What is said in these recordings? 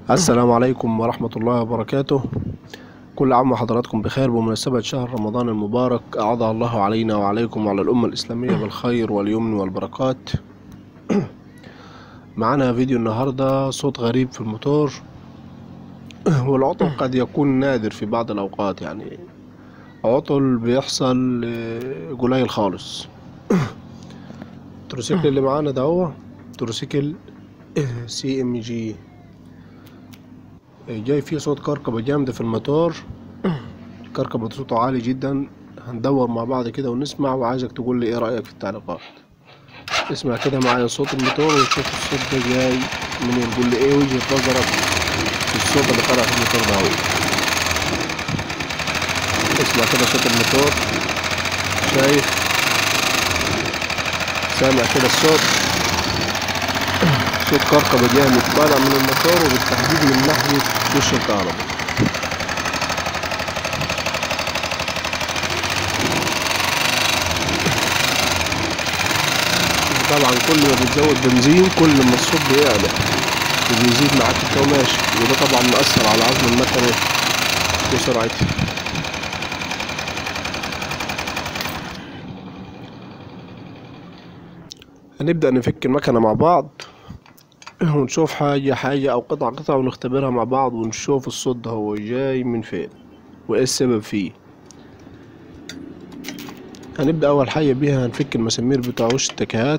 السلام عليكم ورحمة الله وبركاته كل عام وحضراتكم بخير بمناسبة شهر رمضان المبارك أعاذ الله علينا وعليكم وعلى الأمة الإسلامية بالخير واليمن والبركات معنا فيديو النهاردة صوت غريب في الموتور والعطل قد يكون نادر في بعض الأوقات يعني عطل بيحصل آه، قليل خالص التروسيكل اللي معانا ده هو تروسيكل سي ام جي جاي فيه صوت كركبة جامدة في الموتور كركبة صوته عالي جدا هندور مع بعض كده ونسمع وعايزك تقول لي ايه رأيك في التعليقات اسمع كده معايا صوت الموتور ونشوف الصوت ده جاي منين قول لي ايه وجهة نظرك في الصوت اللي طالع في الموتور ده هو اسمع كده صوت الموتور شايف سامع كده الصوت صوت كركبة جامد طالع من الموتور وبالتحديد من ناحية وش الكهرباء طبعا كل ما بتزود بنزين كل ما الصوت بيعلى وبيزيد معاك انت وماشي وده طبعا مؤثر على عزم المكنة وسرعتها هنبدأ نفك المكنة مع بعض ونشوف حاجة حاجة أو قطعة قطعة ونختبرها مع بعض ونشوف الصوت ده هو جاي من فين وإيه السبب فيه هنبدأ أول حاجة بيها هنفك المسامير بتاع وش التكهات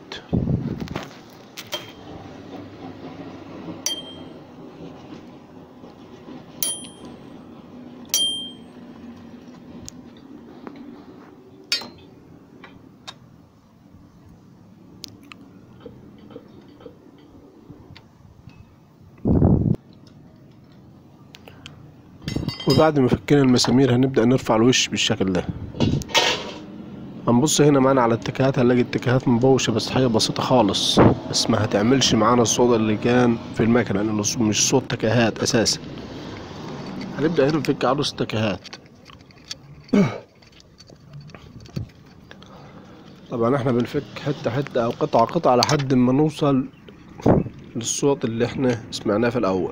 وبعد ما فكينا المسامير هنبدأ نرفع الوش بالشكل ده هنبص هنا معانا على التكهات هنلاقي التكهات مبوشة بس حاجة بسيطة خالص بس ما هتعملش معانا الصوت اللي كان في المكنة لأنه مش صوت تكهات أساسا هنبدأ هنا نفك عروس التكهات طبعا احنا بنفك حتة حتة أو قطعة قطعة لحد ما نوصل للصوت اللي احنا سمعناه في الأول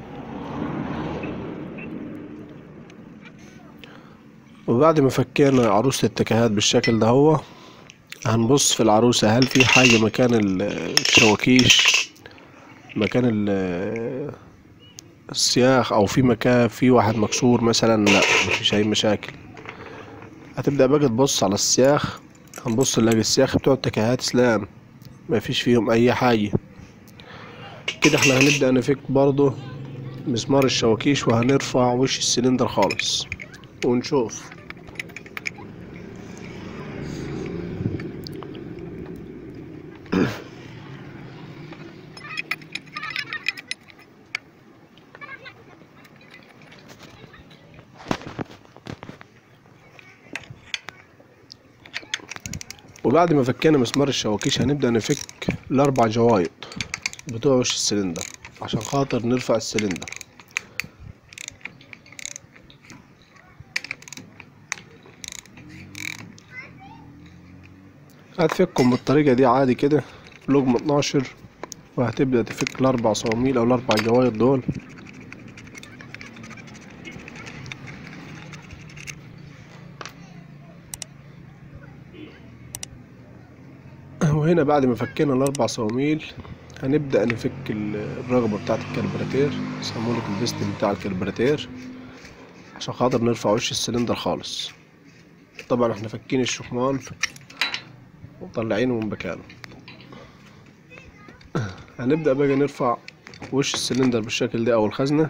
وبعد ما فكينا عروسة التكهات بالشكل ده هو هنبص في العروسة هل في حاجة مكان ال- الشواكيش مكان ال- السياخ او في مكان في واحد مكسور مثلا لا مفيش اي مشاكل هتبدأ بقى تبص على السياخ هنبص نلاقي السياخ بتوع التكهات سلام مفيش فيهم اي حاجة كده احنا هنبدأ نفك برضه مسمار الشواكيش وهنرفع وش السلندر خالص ونشوف وبعد ما فكينا مسمار الشواكيش هنبدأ نفك الأربع جوايط بتوع وش السلندر عشان خاطر نرفع السلندر هتفكهم بالطريقة دي عادي كده لقمة 12 وهتبدأ تفك الأربع صواميل أو الأربع جوايط دول وهنا بعد ما فكينا الأربع صواميل هنبدأ نفك ال- الرغبة بتاعة الكربراتير يسمولك البستم بتاع الكربراتير عشان خاطر نرفع وش السلندر خالص طبعا احنا فكين الشكمان ومطلعينه من مكانه هنبدأ بقى نرفع وش السلندر بالشكل ده أو الخزنة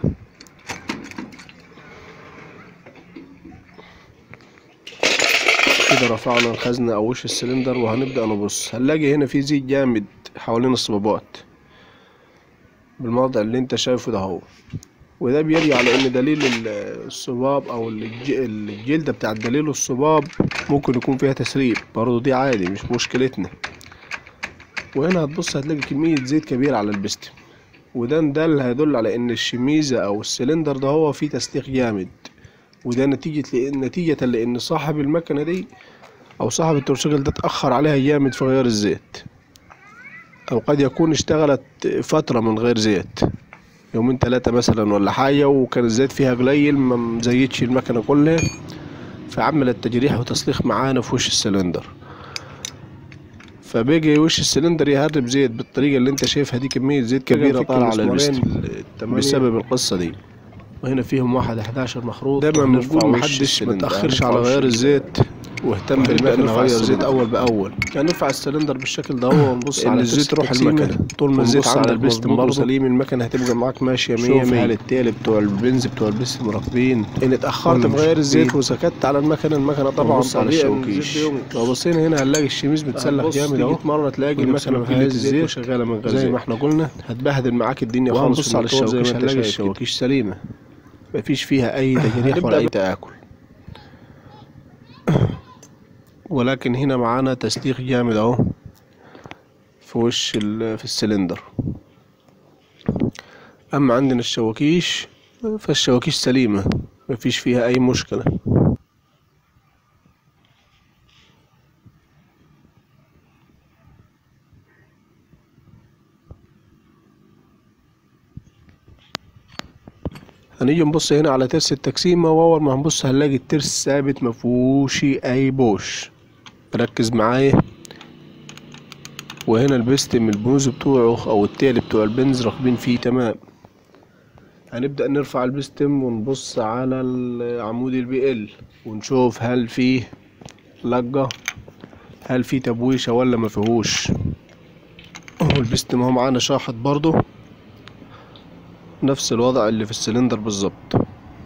كده رفعنا الخزنة أو وش السلندر وهنبدأ نبص هنلاقي هنا في زيت جامد حوالين الصبابات بالموضع اللي انت شايفه ده هو وده بيرجع على ان دليل ال- الصباب او الج- الجلدة بتاع دليل الصباب ممكن يكون فيها تسريب برضه دي عادي مش مشكلتنا وهنا هتبص هتلاقي كمية زيت كبيرة على البستم وده ده اللي هيدل على ان الشميزة او السلندر ده هو فيه تسليخ جامد وده نتيجة لأن نتيجة لأن صاحب المكنة دي أو صاحب التورسيكل ده اتأخر عليها جامد في غيار الزيت أو قد يكون اشتغلت فترة من غير زيت يومين تلاتة مثلا ولا حاجة وكان الزيت فيها قليل ما مزيتش المكنة كلها فعملت تجريح وتسليخ معانا في وش السلندر فبيجي وش السلندر يهرب زيت بالطريقة اللي انت شايفها دي كمية زيت كبيرة نفك طالعة على المسمارين البستم بسبب القصة دي وهنا فيهم واحد 11 مخروط دايما وهنرفع بنقول وش محدش السلندر. متأخرش هنرفع على وش غير السلندر. الزيت واهتم وهنبدأ بالمكنة نغير غير زيت زيت أول أول بأول يعني نرفع السلندر بالشكل ده هو ونبص لأن على الزيت تست روح التقسيمة. المكنة طول ما الزيت ونبص على عندك البستم مظبوط برضه. وسليم المكنة هتبقى معاك ماشية مية شوف مية هل التالي بتوع البنز بتوع البستم راكبين ان اتاخرت ولا مش بغير الزيت راكبين. وسكت على المكنه المكنه طبعا ونبص على طبيعي إن الشواكيش. الزيت بينقص. لو بصينا هنا هنلاقي الشميز متسلح هنبص جامد تيجي اهو مرة تلاقي المكنه نفس ما مكنة فيهاش الزيت زيت وشغالة من غير زي زيت. ما احنا قلنا هتبهدل معاك الدنيا خالص وهنبص في على الموتور زي ما الشواكيش انت هنلاقي شايف كده. الشواكيش سليمة مفيش فيها اي تجريح هنبدأ ولا اي ب- تآكل ولكن هنا معانا تسليخ جامد اهو في وش ال- في السلندر اما عندنا الشواكيش فالشواكيش سليمة مفيش فيها اي مشكلة هنيجي نبص هنا على ترس التقسيمة واول ما هنبص هنلاقي الترس ثابت مفهوش اي بوش ركز معايا وهنا البستم البوز بتوعه او التالي بتوع البنز راكبين فيه تمام هنبدأ نرفع البستم ونبص على العمود البي ال ونشوف هل فيه لقة هل فيه تبويشة ولا ما فيهوش والبستم اهو معانا شاحط برضه نفس الوضع اللي في السلندر بالظبط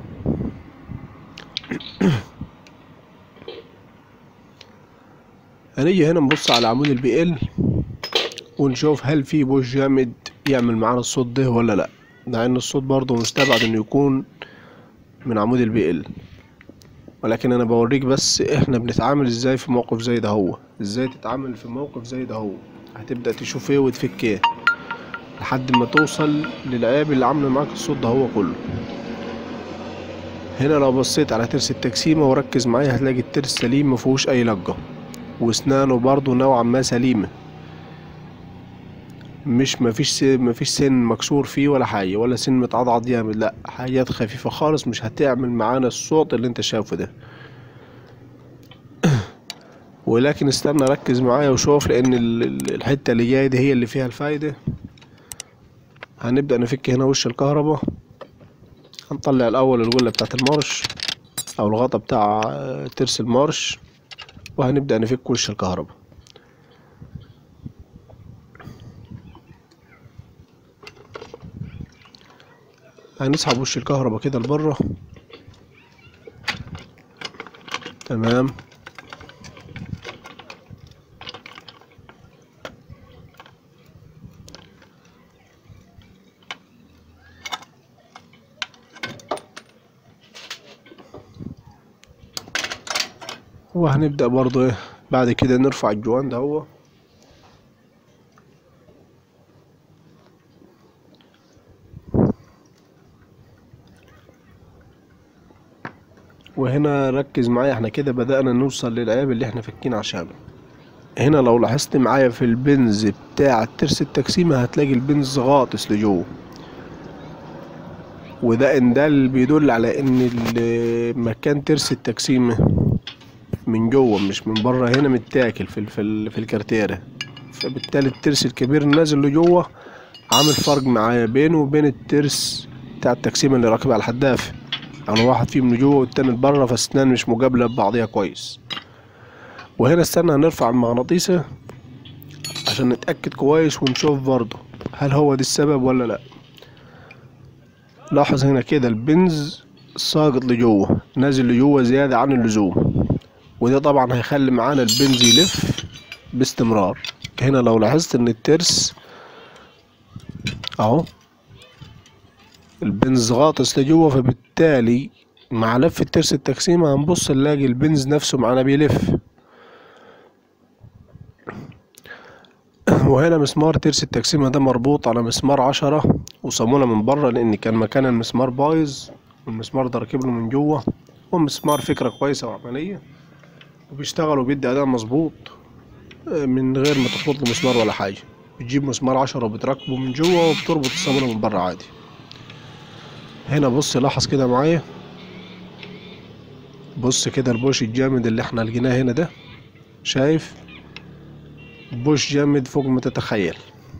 هنيجي هنا نبص على عمود البي ال ونشوف هل في بوش جامد يعمل معانا الصوت ده ولا لا لان الصوت برضه مستبعد انه يكون من عمود البي ال ولكن انا بوريك بس احنا بنتعامل ازاي في موقف زي ده هو ازاي تتعامل في موقف زي ده هو هتبدأ تشوف ايه وتفك ايه لحد ما توصل للعيب اللي عامله معاك الصوت ده هو كله هنا لو بصيت على ترس التقسيمة وركز معايا هتلاقي الترس سليم مفيهوش اي لقة واسنانه برضو نوعا ما سليمة مش مفيش س- مفيش سن مكسور فيه ولا حاجة ولا سن متعضعض جامد لا حاجات خفيفة خالص مش هتعمل معانا الصوت اللي انت شايفه ده ولكن استنى ركز معايا وشوف لان ال- ال- الحتة اللي جاية دي هي اللي فيها الفايدة هنبدأ نفك هنا وش الكهرباء هنطلع الأول الجلة بتاعت المارش أو الغطا بتاع آه، ترس المارش وهنبدأ نفك وش الكهرباء هنسحب وش الكهرباء كده لبره تمام وهنبدأ برضو ايه بعد كده نرفع الجوان ده هو وهنا ركز معايا احنا كده بدأنا نوصل للعيب اللي احنا فكين عشانه هنا لو لاحظت معايا في البنز بتاع ترس التقسيمة هتلاقي البنز غاطس لجوه وده ان ده اللي بيدل على ان ال- مكان ترس التقسيمة من جوه مش من بره هنا متاكل في ال- في ال- في الكارتيرة فبالتالي الترس الكبير النازل لجوه عامل فرق معايا بينه وبين الترس بتاع التقسيمة اللي راكب على الحدافة يعني واحد فيهم لجوه والتاني لبره فاسنان مش مقابلة ببعضيها كويس وهنا استنى هنرفع المغناطيسة عشان نتأكد كويس ونشوف برضه هل هو ده السبب ولا لأ لاحظ هنا كده البنز ساقط لجوه نازل لجوه زيادة عن اللزوم وده طبعا هيخلي معانا البنز يلف باستمرار هنا لو لاحظت ان الترس اهو البنز غاطس لجوه فبالتالي مع لف الترس التقسيمة هنبص نلاقي البنز نفسه معانا بيلف وهنا مسمار ترس التقسيمة ده مربوط على مسمار عشرة وصامولة من بره لأن كان مكان المسمار بايظ والمسمار ده راكب له من جوه والمسمار فكرة كويسة وعملية وبيشتغل وبيدي أداء مظبوط آه، من غير ما تخبط له مسمار ولا حاجة بتجيب مسمار عشرة وبتركبه من جوه وبتربط الصامولة من بره عادي هنا بص لاحظ كده معايا بص كده البوش الجامد اللي احنا لقيناه هنا ده شايف بوش جامد فوق ما تتخيل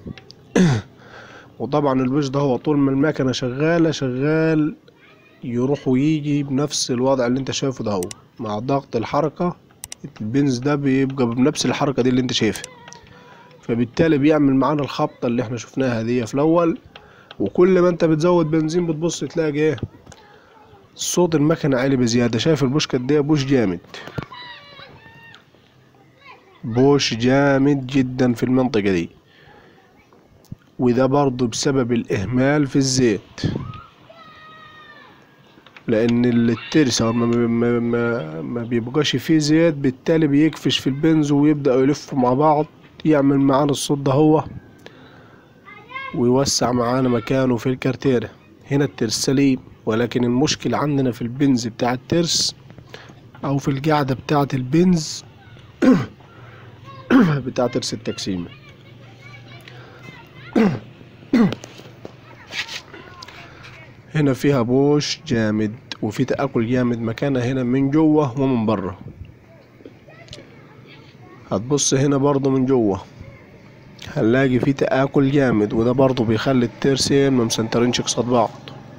وطبعا البوش ده هو طول ما المكنة شغالة شغال يروح ويجي بنفس الوضع اللي انت شايفه ده هو مع ضغط الحركة البنز ده بيبقى بنفس الحركة دي اللي انت شايفها فبالتالي بيعمل معانا الخبطة اللي احنا شفناها دي في الأول وكل ما انت بتزود بنزين بتبص تلاقي ايه صوت المكنة عالي بزيادة شايف البوش قد ايه بوش جامد بوش جامد جدا في المنطقة دي وده برضه بسبب الإهمال في الزيت لأن الترس ما, ما, ما, ما بيبقاش فيه زيت بالتالي بيكفش في البنز ويبدأوا يلفوا مع بعض يعمل معانا الصوت ده هو ويوسع معانا مكانه في الكارتيرة هنا الترس سليم ولكن المشكلة عندنا في البنز بتاع الترس أو في القاعدة بتاعة البنز بتاع ترس التقسيمة هنا فيها بوش جامد وفي تآكل جامد مكانها هنا من جوه ومن بره هتبص هنا برضو من جوه هنلاقي في تآكل جامد وده برضو بيخلي الترسين ما مسنترينش قصاد بعض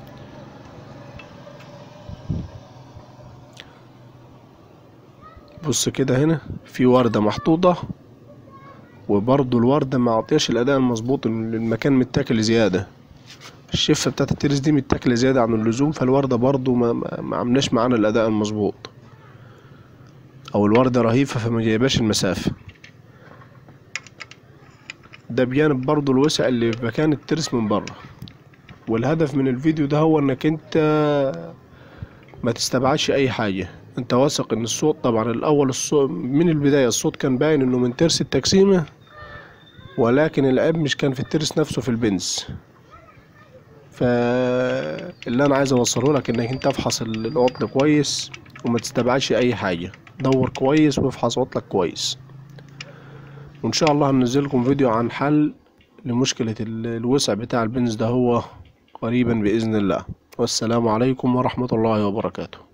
بص كده هنا في وردة محطوطة وبرضو الوردة ما عطيش الأداء المظبوط المكان متاكل زيادة الشفة بتاعت الترس دي متاكلة زيادة عن اللزوم فالوردة برضو ما, ما, ما عملناش معانا الأداء المظبوط أو الوردة رهيفة فما جايباش المسافة ده بجانب برضو الوسع اللي في مكان الترس من بره والهدف من الفيديو ده هو انك انت ما تستبعدش اي حاجة انت واثق ان الصوت طبعا الاول الصوت من البداية الصوت كان باين انه من ترس التقسيمة ولكن العيب مش كان في الترس نفسه في البنز فاللي انا عايز اوصله لك انك انت افحص العطل كويس وما تستبعدش اي حاجة دور كويس وافحص عطلك كويس وان شاء الله هننزل لكم فيديو عن حل لمشكلة الوسع بتاع البنز ده هو قريبا بإذن الله والسلام عليكم ورحمة الله وبركاته